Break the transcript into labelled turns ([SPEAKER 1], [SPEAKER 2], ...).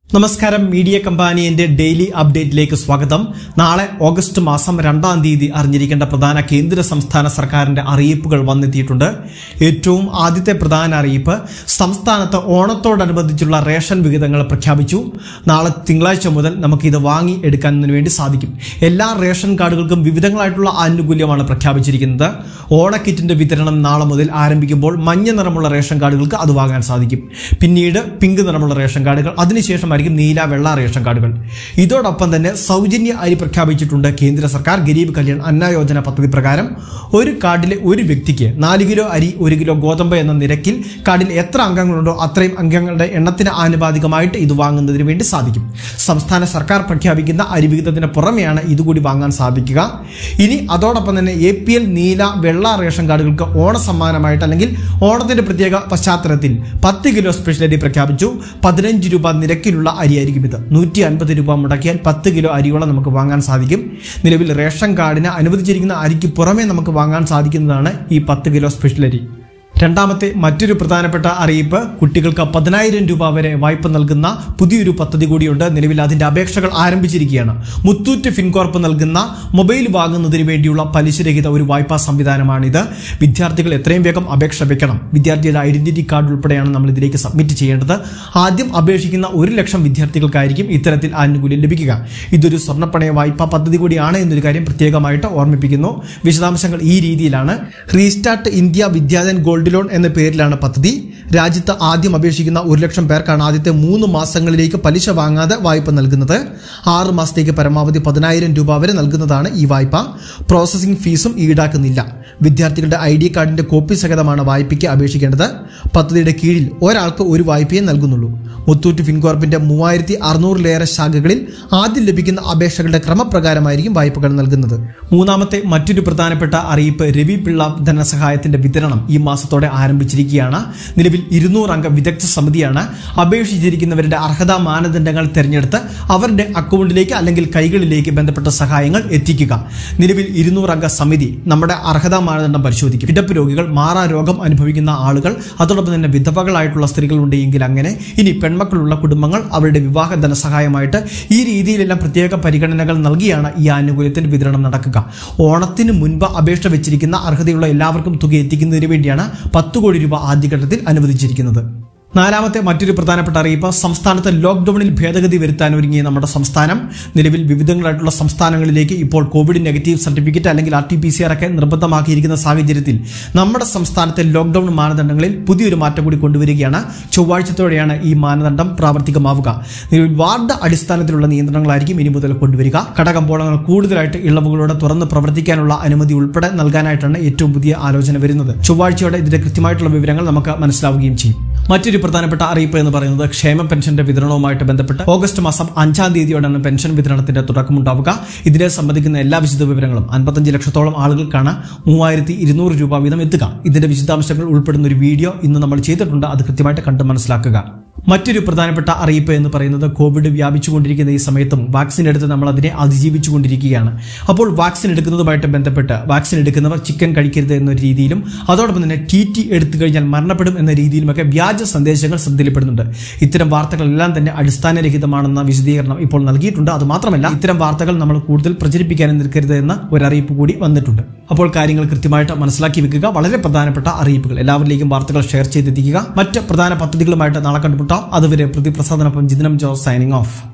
[SPEAKER 1] നമസ്കാരം media കമ്പാനിയന്റെ daily അപ്ഡേറ്റിലേക്ക് സ്വാഗതം നാളെ ഓഗസ്റ്റ് മാസം രണ്ടാം തീയതി അറിഞ്ഞിരിക്കേണ്ട പ്രധാന കേന്ദ്ര സംസ്ഥാന സർക്കാരിന്റെ അറിയിപ്പുകൾ വന്നെത്തിയിട്ടുണ്ട് ഏറ്റവും ആദ്യത്തെ പ്രധാന അറിയിപ്പ് സംസ്ഥാനത്ത് ഓണത്തോടനുബന്ധിച്ചുള്ള റേഷൻ വിഹിതങ്ങൾ പ്രഖ്യാപിച്ചു നാളെ തിങ്കളാഴ്ച മുതൽ നമുക്ക് ഇത് വാങ്ങി എടുക്കുന്നതിന് വേണ്ടി സാധിക്കും എല്ലാ റേഷൻ കാർഡുകൾക്കും വിവിധങ്ങളായിട്ടുള്ള ആനുകൂല്യമാണ് പ്രഖ്യാപിച്ചിരിക്കുന്നത് ഓണക്കിറ്റിന്റെ വിതരണം നാളെ മുതൽ ആരംഭിക്കുമ്പോൾ മഞ്ഞ നിറമുള്ള റേഷൻ കാർഡുകൾക്ക് അത് വാങ്ങാൻ സാധിക്കും പിന്നീട് പിങ്ക് നിറമുള്ള റേഷൻ കാർഡുകൾ അതിനുശേഷമായിരിക്കും നീല വെള്ള റേഷൻ കാർഡുകൾ ഇതോടൊപ്പം തന്നെ സൗജന്യ അരി പ്രഖ്യാപിച്ചിട്ടുണ്ട് കേന്ദ്ര സർക്കാർ ഗരീബ് കല്യാൺ അന്ന യോജന പദ്ധതി പ്രകാരം ഒരു കാർഡിലെ ഒരു വ്യക്തിക്ക് നാല് കിലോ അരി ഒരു കിലോ ഗോതമ്പ് എന്ന നിരക്കിൽ കാർഡിൽ എത്ര അംഗങ്ങളുണ്ടോ അത്രയും അംഗങ്ങളുടെ എണ്ണത്തിന് ആനുപാതികമായിട്ട് ഇത് വാങ്ങുന്നതിന് വേണ്ടി സാധിക്കും സംസ്ഥാന സർക്കാർ പ്രഖ്യാപിക്കുന്ന അരി വിഹിതത്തിന് പുറമെയാണ് ഇതുകൂടി വാങ്ങാൻ സാധിക്കുക ഇനി അതോടൊപ്പം തന്നെ എ പി എൽ നീല വെള്ള റേഷൻ കാർഡുകൾക്ക് ഓണ സമ്മാനമായിട്ട് അല്ലെങ്കിൽ ഓണത്തിന്റെ പ്രത്യേക പശ്ചാത്തലത്തിൽ പത്ത് കിലോ സ്പെഷ്യൽ അരി പ്രഖ്യാപിച്ചു പതിനഞ്ച് രൂപ നിരക്കിലുള്ള അരിയായിരിക്കും ഇത് നൂറ്റി അൻപത് രൂപ മുടക്കിയാൽ പത്ത് കിലോ അരിയോളം നമുക്ക് വാങ്ങാൻ സാധിക്കും നിലവിൽ റേഷൻ കാർഡിന് അനുവദിച്ചിരിക്കുന്ന അരിക്ക് പുറമെ നമുക്ക് വാങ്ങാൻ സാധിക്കുന്നതാണ് ഈ പത്ത് കിലോ സ്പെഷ്യൽ അരി രണ്ടാമത്തെ മറ്റൊരു പ്രധാനപ്പെട്ട അറിയിപ്പ് കുട്ടികൾക്ക് പതിനായിരം രൂപ വരെ വായ്പ നൽകുന്ന പുതിയൊരു പദ്ധതി കൂടിയുണ്ട് നിലവിൽ അതിന്റെ അപേക്ഷകൾ ആരംഭിച്ചിരിക്കുകയാണ് മുത്തൂറ്റ് ഫിൻകോർപ്പ് നൽകുന്ന മൊബൈൽ വാങ്ങുന്നതിന് വേണ്ടിയുള്ള പലിശരഹിത ഒരു വായ്പാ സംവിധാനമാണിത് വിദ്യാർത്ഥികൾ എത്രയും വേഗം അപേക്ഷ വെക്കണം വിദ്യാർത്ഥിയുടെ ഐഡന്റിറ്റി കാർഡ് ഉൾപ്പെടെയാണ് നമ്മൾ ഇതിലേക്ക് സബ്മിറ്റ് ചെയ്യേണ്ടത് ആദ്യം അപേക്ഷിക്കുന്ന ഒരു ലക്ഷം വിദ്യാർത്ഥികൾക്കായിരിക്കും ഇത്തരത്തിൽ ആനുകൂല്യം ലഭിക്കുക ഇതൊരു സ്വർണ്ണപ്പണയ വായ്പാ പദ്ധതി കൂടിയാണ് എന്നൊരു കാര്യം പ്രത്യേകമായിട്ട് ഓർമ്മിപ്പിക്കുന്നു വിശദാംശങ്ങൾ ഈ രീതിയിലാണ് restart India Vidyadhan gold loan എന്ന പേരിലാണ് പദ്ധതി രാജ്യത്ത് ആദ്യം അപേക്ഷിക്കുന്ന ഒരു ലക്ഷം പേർക്കാണ് ആദ്യത്തെ മൂന്ന് മാസങ്ങളിലേക്ക് പലിശ വാങ്ങാതെ വായ്പ നൽകുന്നത് ആറ് മാസത്തേക്ക് പരമാവധി പതിനായിരം രൂപ വരെ നൽകുന്നതാണ് ഈ വായ്പ പ്രോസസ്സിംഗ് ഫീസും ഈടാക്കുന്നില്ല വിദ്യാർത്ഥികളുടെ ഐ ഡി കാർഡിന്റെ കോപ്പി സഹിതമാണ് വായ്പയ്ക്ക് അപേക്ഷിക്കേണ്ടത് പദ്ധതിയുടെ കീഴിൽ ഒരാൾക്ക് ഒരു വായ്പയെ നൽകുന്നുള്ളൂ മുത്തൂറ്റ് ഫിൻകോർപ്പിന്റെ മൂവായിരത്തി അറുന്നൂറിലേറെ ശാഖകളിൽ ആദ്യം ലഭിക്കുന്ന അപേക്ഷകളുടെ ക്രമപ്രകാരമായിരിക്കും വായ്പകൾ നൽകുന്നത് മൂന്നാമത്തെ മറ്റൊരു പ്രധാനപ്പെട്ട അറിയിപ്പ് രവി പിള്ള ധനസഹായത്തിന്റെ വിതരണം ഈ മാസത്തോടെ ആരംഭിച്ചിരിക്കുകയാണ് നിലവിൽ ഇരുന്നൂറ് അംഗ വിദഗ്ധ സമിതിയാണ് അപേക്ഷിച്ചിരിക്കുന്നവരുടെ അർഹതാ മാനദണ്ഡങ്ങൾ തിരഞ്ഞെടുത്ത് അവരുടെ അക്കൗണ്ടിലേക്ക് അല്ലെങ്കിൽ കൈകളിലേക്ക് ബന്ധപ്പെട്ട സഹായങ്ങൾ എത്തിക്കുക നിലവിൽ ഇരുന്നൂറ് അംഗ സമിതി നമ്മുടെ അർഹതാ മാനദണ്ഡം പരിശോധിക്കും കിടപ്പ് രോഗികൾ മാറാ രോഗം അനുഭവിക്കുന്ന ആളുകൾ അതോടൊപ്പം തന്നെ വിധവകളായിട്ടുള്ള സ്ത്രീകളുണ്ട് എങ്കിൽ അങ്ങനെ ഇനി പെൺമക്കളുള്ള കുടുംബങ്ങൾ അവരുടെ വിവാഹ ധനസഹായമായിട്ട് ഈ രീതിയിലെല്ലാം പ്രത്യേക പരിഗണനകൾ നൽകിയാണ് ഈ ആനുകൂല്യത്തിന്റെ വിതരണം നടക്കുക ഓണത്തിന് മുൻപ് അപേക്ഷ വെച്ചിരിക്കുന്ന അർഹതയുള്ള എല്ലാവർക്കും തുക എത്തിക്കുന്നതിന് വേണ്ടിയാണ് പത്ത് കോടി രൂപ ആദ്യഘട്ടത്തിൽ അനുവദിച്ചിരിക്കുന്നത് നാലാമത്തെ മറ്റൊരു പ്രധാനപ്പെട്ട അറിയിപ്പ് സംസ്ഥാനത്ത് ലോക്ക്ഡൌണിൽ ഭേദഗതി വരുത്താൻ ഒരുങ്ങിയ നമ്മുടെ സംസ്ഥാനം നിലവിൽ വിവിധങ്ങളായിട്ടുള്ള സംസ്ഥാനങ്ങളിലേക്ക് ഇപ്പോൾ കോവിഡ് നെഗറ്റീവ് സർട്ടിഫിക്കറ്റ് അല്ലെങ്കിൽ R T P C R ഒക്കെ നിർബന്ധമാക്കിയിരിക്കുന്ന സാഹചര്യത്തിൽ നമ്മുടെ സംസ്ഥാനത്തെ ലോക്ക്ഡൌൺ മാനദണ്ഡങ്ങളിൽ പുതിയൊരു മാറ്റം കൂടി കൊണ്ടുവരികയാണ് ചൊവ്വാഴ്ചത്തോടെയാണ് ഈ മാനദണ്ഡം പ്രാവർത്തികമാവുക നിലവിൽ വാർഡ് അടിസ്ഥാനത്തിലുള്ള നിയന്ത്രണങ്ങളായിരിക്കും ഇനി മുതൽ കൊണ്ടുവരിക കടകമ്പോളങ്ങൾ കൂടുതലായിട്ട് ഇളവുകളോടെ തുറന്ന് പ്രവർത്തിക്കാനുള്ള അനുമതി ഉൾപ്പെടെ നൽകാനായിട്ടാണ് ഏറ്റവും പുതിയ ആലോചന വരുന്നത് ചൊവ്വാഴ്ചയോടെ ഇതിന്റെ കൃത്യമായിട്ടുള്ള വിവരങ്ങൾ നമുക്ക് മനസ്സിലാവുകയും ചെയ്യും മറ്റൊരു പ്രധാനപ്പെട്ട അറിയിപ്പ് എന്ന് പറയുന്നത് ക്ഷേമ പെൻഷന്റെ വിതരണവുമായിട്ട് ബന്ധപ്പെട്ട് ഓഗസ്റ്റ് മാസം അഞ്ചാം തീയതിയോടാണ് പെൻഷൻ വിതരണത്തിന്റെ തുടക്കമുണ്ടാവുക ഇതിനെ സംബന്ധിക്കുന്ന എല്ലാ വിശദ വിവരങ്ങളും അൻപത്തഞ്ച് ലക്ഷത്തോളം ആളുകൾക്കാണ് മൂവായിരത്തി ഇരുന്നൂറ് രൂപ വീതം എത്തുക ഇതിന്റെ വിശദാംശങ്ങൾ ഉൾപ്പെടുന്ന ഒരു വീഡിയോ ഇന്ന് നമ്മൾ ചെയ്തിട്ടുണ്ട് അത് കൃത്യമായിട്ട് കണ്ട് മനസ്സിലാക്കുക മറ്റൊരു പ്രധാനപ്പെട്ട അറിയിപ്പ് എന്ന് പറയുന്നത് കോവിഡ് വ്യാപിച്ചുകൊണ്ടിരിക്കുന്ന ഈ സമയത്തും വാക്സിൻ എടുത്ത് നമ്മൾ അതിനെ അതിജീവിച്ചുകൊണ്ടിരിക്കുകയാണ് അപ്പോൾ വാക്സിൻ എടുക്കുന്നതുമായിട്ട് ബന്ധപ്പെട്ട് വാക്സിൻ എടുക്കുന്നവർ ചിക്കൻ കഴിക്കരുത് എന്ന രീതിയിലും അതോടൊപ്പം തന്നെ ടി ടി എടുത്തു കഴിഞ്ഞാൽ മരണപ്പെടും എന്ന രീതിയിലുമൊക്കെ വ്യാജ സന്ദേശങ്ങൾ ശ്രദ്ധയിൽപ്പെടുന്നുണ്ട് ഇത്തരം വാർത്തകളെല്ലാം തന്നെ അടിസ്ഥാനരഹിതമാണെന്ന വിശദീകരണം ഇപ്പോൾ നൽകിയിട്ടുണ്ട് അത് മാത്രമല്ല ഇത്തരം വാർത്തകൾ നമ്മൾ കൂടുതൽ പ്രചരിപ്പിക്കാനും നിൽക്കരുത് എന്ന ഒരു അറിയിപ്പ് കൂടി വന്നിട്ടുണ്ട് അപ്പോൾ കാര്യങ്ങൾ കൃത്യമായിട്ട് മനസ്സിലാക്കി വെക്കുക വളരെ പ്രധാനപ്പെട്ട അറിയിപ്പുകൾ എല്ലാവരിലേക്കും വാർത്തകൾ ഷെയർ ചെയ്തെത്തിക്കുക മറ്റ് പ്രധാന പദ്ധതികളുമായിട്ട് നാളെ കണ്ടുമുട്ടാം അതുവരെ പ്രതിപ്രസാദനൊപ്പം ജിതനം ജോസ് സൈനിങ് ഓഫ്